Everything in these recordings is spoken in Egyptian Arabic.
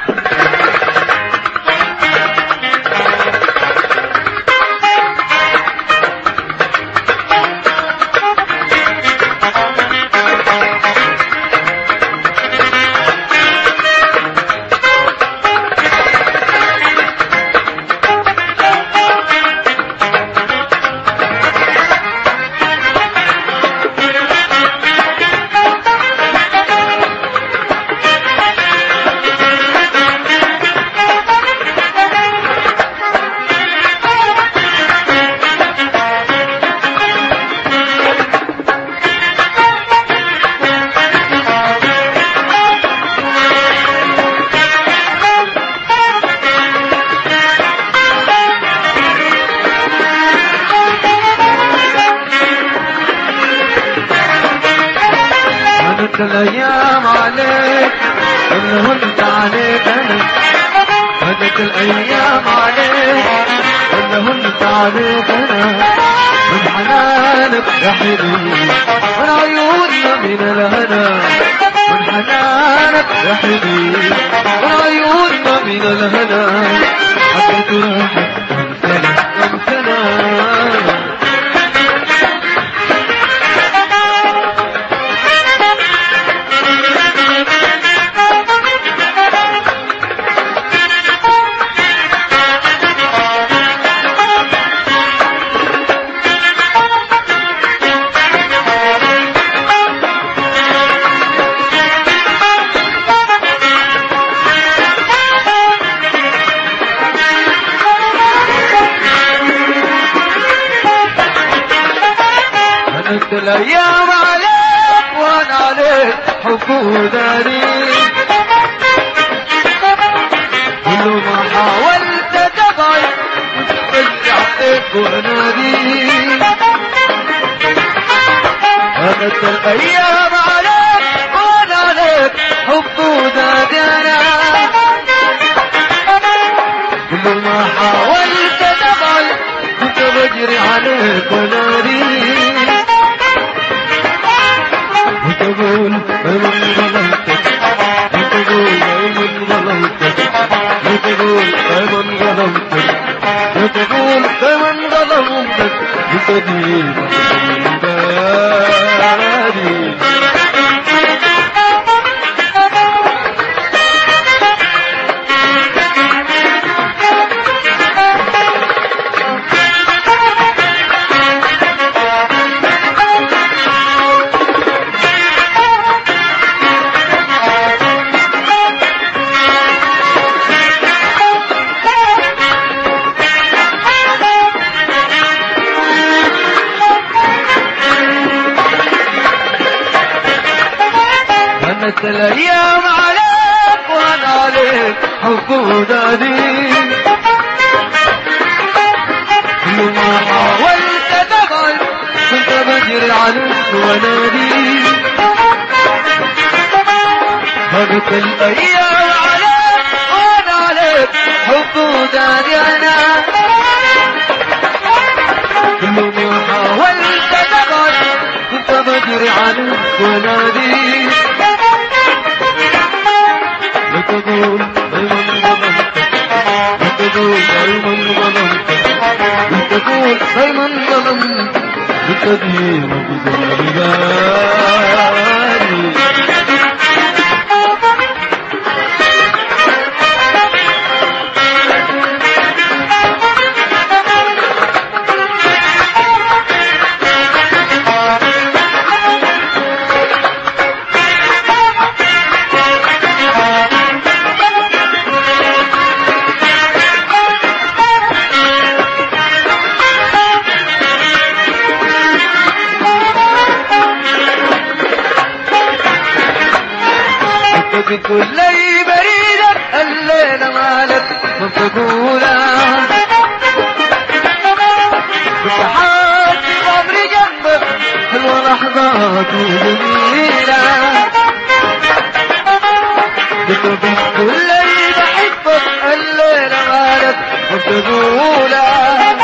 هانت الايام عليك اللي هنت عليك انا هانت الايام عليك اللي هنت عليك انا من حنانك يا حبيبي من عيوننا من الهنا من حنانك يا حبيبي من عيوننا من الهنا حبيت روحك انسنا انسنا كانت الايام عليك وانا عليك حب وداري كل ما حاولت تبعد كنت عليك وانادي كانت الايام عليك وانا عليك حب وداري انا كل ما حاولت تبعد كنت بجري عليك ونادي وتقول من ظلمتك وتقول من ظلمتك وتقول من ظلمتك وتقول من ظلمتك بتدين باري كانت الايام عليك وانا عليك حب ودادي كل ما حاولت تبعد كنت بجري عليك ونادي كانت الايام عليك وانا عليك حب ودادي انا كل ما حاولت تبعد كنت بجري عليك ونادي وتقول دايما ظلمتك وتقول دايما ظلمتك وتقول دايما ظلمتك بتدين بزماني بتقول لي بريدك الليلة مالك ما بتقولها بتحاسب عمري جنبك حلوة لحظات وجميلة بتقول لي بحبك الليلة مالك ما بتقولها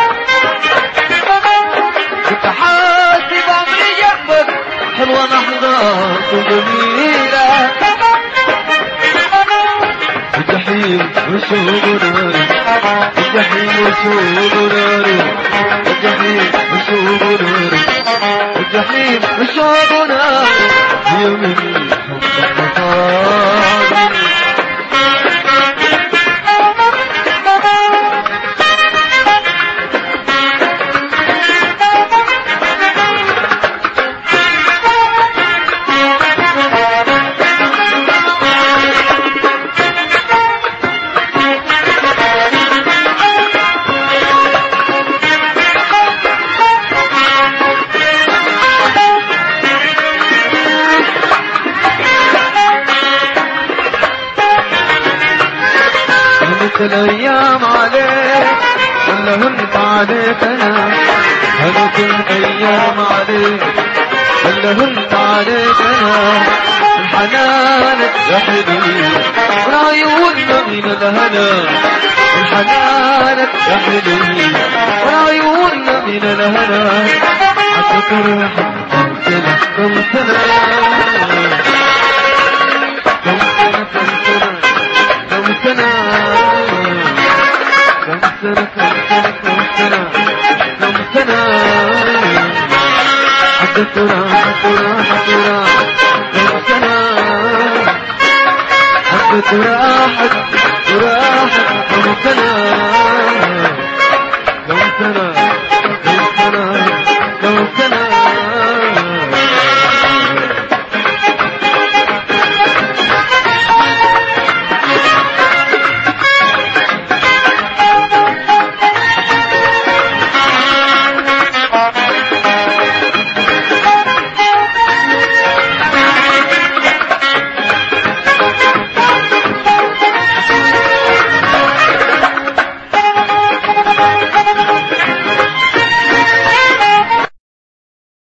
بتحاسب عمري جنبك حلوة لحظات وجميلة الجحيم وشوق نار الجحيم وشوق نار الجحيم وشوق نار الجحيم وشوق نار هي من حبك طار هنت الايام عليك ولا هنت عليك انا هنت الايام عليك ولا هنت عليك انا الحنانك يا حبيبي وعيوننا من الهنا الحنانك يا حبيبي وعيوننا من الهنا حتى كم سنة كم سنة كم سنة كم سنة كم سنة كم سنة كم سنة كم سنة كم سنة حتى ترى حتى ترى كم سنة حتى ترى حتى ترى كم سنة كم سنة كم سنة كم سنة